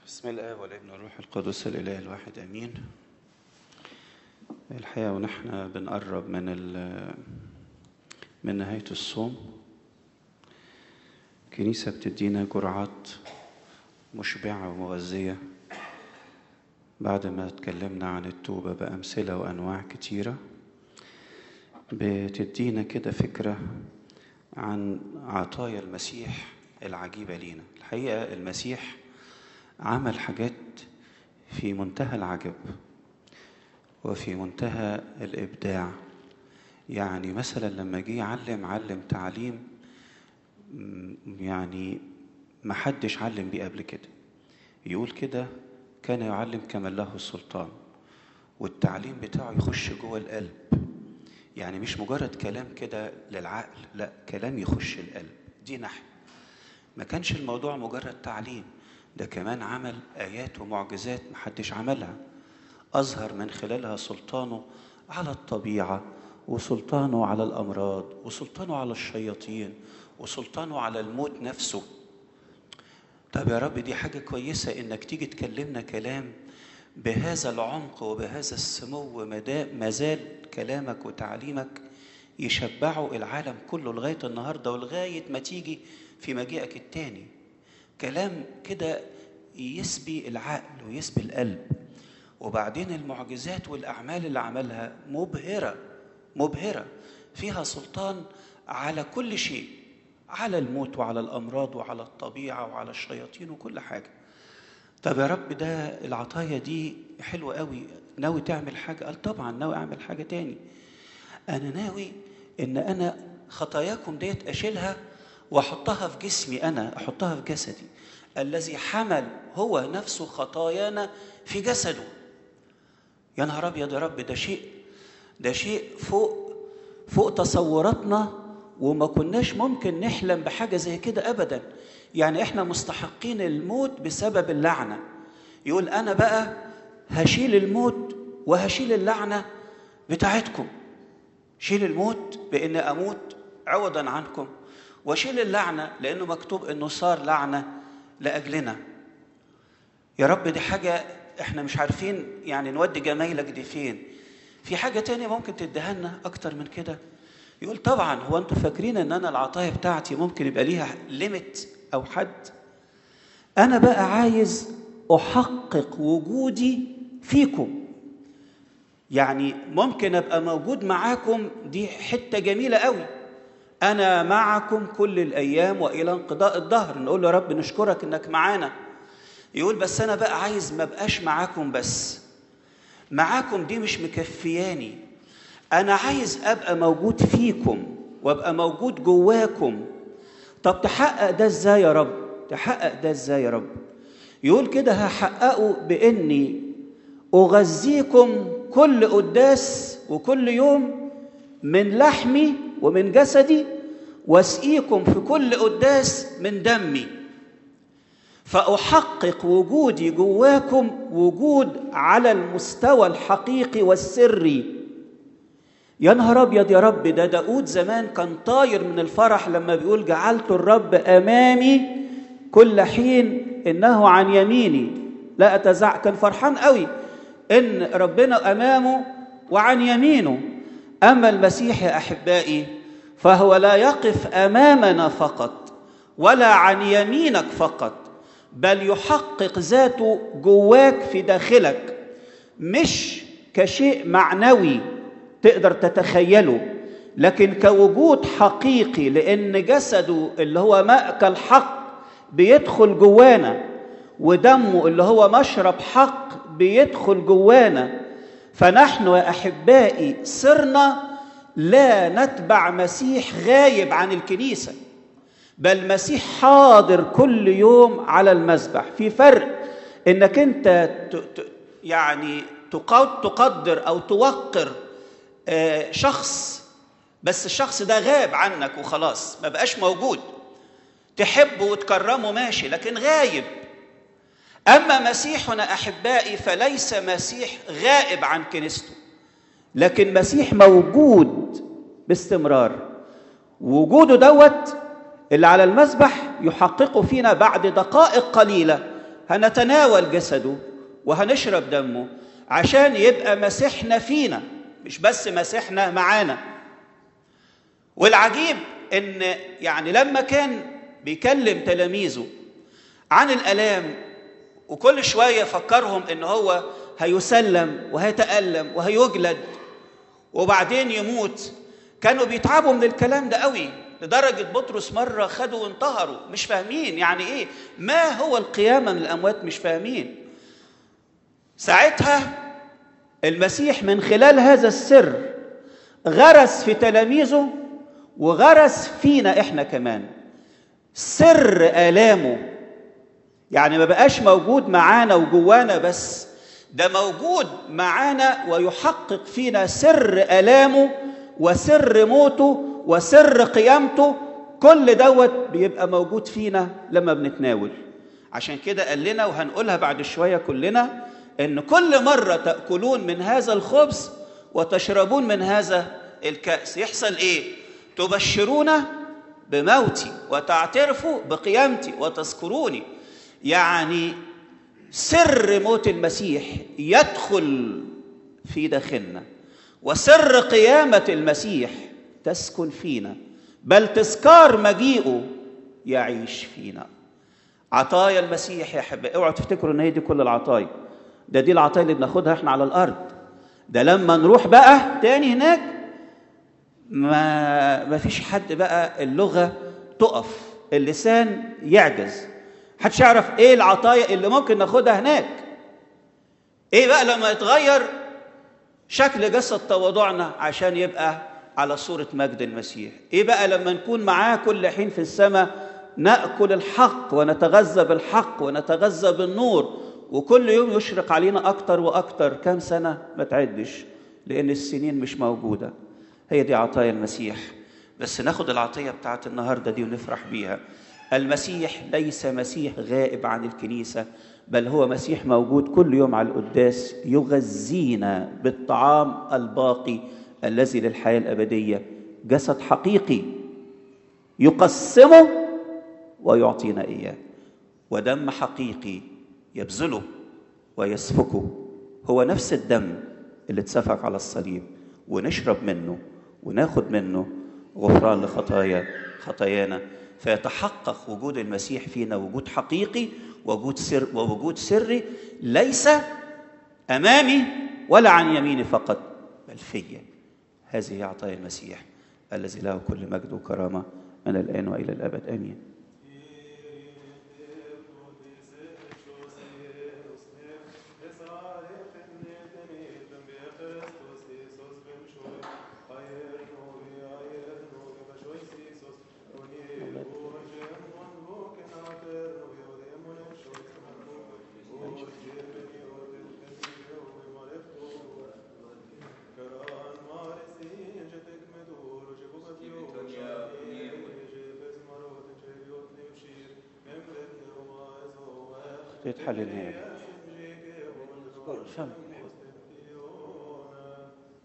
بسم الله والابن والروح القدس الاله الواحد امين الحقيقه ونحن بنقرب من ال- من نهايه الصوم الكنيسه بتدينا جرعات مشبعه ومغذيه بعد ما اتكلمنا عن التوبه بامثله وانواع كتيره بتدينا كده فكره عن عطايا المسيح العجيبه لينا الحقيقه المسيح عمل حاجات في منتهى العجب وفي منتهى الابداع يعني مثلا لما جه يعلم علم تعليم م- يعني ما حدش علم بيه قبل كده يقول كده كان يعلم كمن له السلطان والتعليم بتاعه يخش جوه القلب يعني مش مجرد كلام كده للعقل لا كلام يخش القلب دي ناحيه ما كانش الموضوع مجرد تعليم ده كمان عمل آيات ومعجزات محدش عملها أظهر من خلالها سلطانه على الطبيعة وسلطانه على الأمراض وسلطانه على الشياطين وسلطانه على الموت نفسه طب يا رب دي حاجة كويسة إنك تيجي تكلمنا كلام بهذا العمق وبهذا السمو مدا- ما زال كلامك وتعليمك يشبعوا العالم كله لغاية النهاردة ولغاية ما تيجي في مجيئك التاني كلام كده يسبي العقل ويسبي القلب وبعدين المعجزات والأعمال اللي عملها مبهرة مبهرة فيها سلطان على كل شيء على الموت وعلى الأمراض وعلى الطبيعة وعلى الشياطين وكل حاجة طب يا رب ده العطايا دي حلوة قوي ناوي تعمل حاجة قال طبعا ناوي أعمل حاجة تاني أنا ناوي إن أنا خطاياكم ديت أشيلها وأحطها في جسمي أنا أحطها في جسدي الذي حمل هو نفسه خطايانا في جسده يا نهار أبيض يا رب ده شيء ده شيء فوق فوق تصوراتنا وما كناش ممكن نحلم بحاجة زي كده أبدا يعني إحنا مستحقين الموت بسبب اللعنة يقول أنا بقى هشيل الموت وهشيل اللعنة بتاعتكم شيل الموت بإني أموت عوضا عنكم وشيل اللعنة لأنه مكتوب إنه صار لعنة لأجلنا يا رب دي حاجة احنا مش عارفين يعني نودي جمايلك دي فين في حاجة تانية ممكن تديها لنا أكتر من كده يقول طبعا هو انتوا فاكرين ان انا العطايا بتاعتي ممكن يبقى ليها ليميت او حد انا بقى عايز احقق وجودي فيكم يعني ممكن ابقى موجود معاكم دي حته جميله قوي انا معكم كل الايام والى انقضاء الدهر نقول له يا رب نشكرك انك معانا يقول بس انا بقى عايز ما بقاش معاكم بس معاكم دي مش مكفياني انا عايز ابقى موجود فيكم وابقى موجود جواكم طب تحقق ده ازاي يا رب تحقق ده ازاي يا رب يقول كده هحققه باني اغذيكم كل قداس وكل يوم من لحمي ومن جسدي واسقيكم في كل قداس من دمي فاحقق وجودي جواكم وجود على المستوى الحقيقي والسري يا نهار ابيض يا رب ده داود زمان كان طاير من الفرح لما بيقول جعلت الرب امامي كل حين انه عن يميني لا اتزع كان فرحان قوي ان ربنا امامه وعن يمينه اما المسيح يا احبائي فهو لا يقف امامنا فقط ولا عن يمينك فقط بل يحقق ذاته جواك في داخلك مش كشيء معنوي تقدر تتخيله لكن كوجود حقيقي لان جسده اللي هو ماكل حق بيدخل جوانا ودمه اللي هو مشرب حق بيدخل جوانا فنحن يا احبائي صرنا لا نتبع مسيح غايب عن الكنيسه بل مسيح حاضر كل يوم على المذبح في فرق انك انت ت- ت- يعني تقد- تقدر او توقر آه، شخص بس الشخص ده غاب عنك وخلاص ما بقاش موجود تحبه وتكرمه ماشي لكن غايب اما مسيحنا احبائي فليس مسيح غائب عن كنيسته لكن مسيح موجود باستمرار وجوده دوت اللي على المذبح يحققه فينا بعد دقائق قليله هنتناول جسده وهنشرب دمه عشان يبقى مسيحنا فينا مش بس مسيحنا معانا والعجيب ان يعني لما كان بيكلم تلاميذه عن الالام وكل شويه فكرهم ان هو هيسلم وهيتالم وهيجلد وبعدين يموت كانوا بيتعبوا من الكلام ده قوي لدرجة بطرس مرة خدوا وانتهروا مش فاهمين يعني ايه ما هو القيامة من الأموات مش فاهمين ساعتها المسيح من خلال هذا السر غرس في تلاميذه وغرس فينا احنا كمان سر آلامه يعني ما بقاش موجود معانا وجوانا بس ده موجود معانا ويحقق فينا سر آلامه وسر موته وسر قيامته كل دوت بيبقى موجود فينا لما بنتناول عشان كده قال لنا وهنقولها بعد شوية كلنا إن كل مرة تأكلون من هذا الخبز وتشربون من هذا الكأس يحصل إيه؟ تبشرون بموتي وتعترفوا بقيامتي وتذكروني يعني سر موت المسيح يدخل في داخلنا وسر قيامة المسيح تسكن فينا بل تذكار مجيئه يعيش فينا عطايا المسيح يا احبائي اوعوا تفتكروا ان هي دي كل العطايا ده دي العطايا اللي بناخدها احنا على الارض ده لما نروح بقى تاني هناك ما ما فيش حد بقى اللغه تقف اللسان يعجز محدش يعرف ايه العطايا اللي ممكن ناخدها هناك ايه بقى لما يتغير شكل جسد تواضعنا عشان يبقى على صورة مجد المسيح ايه بقى لما نكون معاه كل حين في السماء نأكل الحق ونتغذى بالحق ونتغذى بالنور وكل يوم يشرق علينا أكتر وأكتر كام سنة ما تعدش لأن السنين مش موجودة هي دي عطايا المسيح بس ناخد العطية بتاعت النهاردة دي ونفرح بيها المسيح ليس مسيح غائب عن الكنيسة بل هو مسيح موجود كل يوم على القداس يغذينا بالطعام الباقي الذي للحياة الأبدية جسد حقيقي يقسمه ويعطينا إياه ودم حقيقي يبذله ويسفكه هو نفس الدم اللي اتسفك على الصليب ونشرب منه وناخد منه غفران لخطايا خطايانا فيتحقق وجود المسيح فينا وجود حقيقي وجود سر ووجود سري ليس امامي ولا عن يميني فقط بل فيا هذه عطايا المسيح الذي له كل مجد وكرامه من الان والى الابد امين يتحل النهاية فهم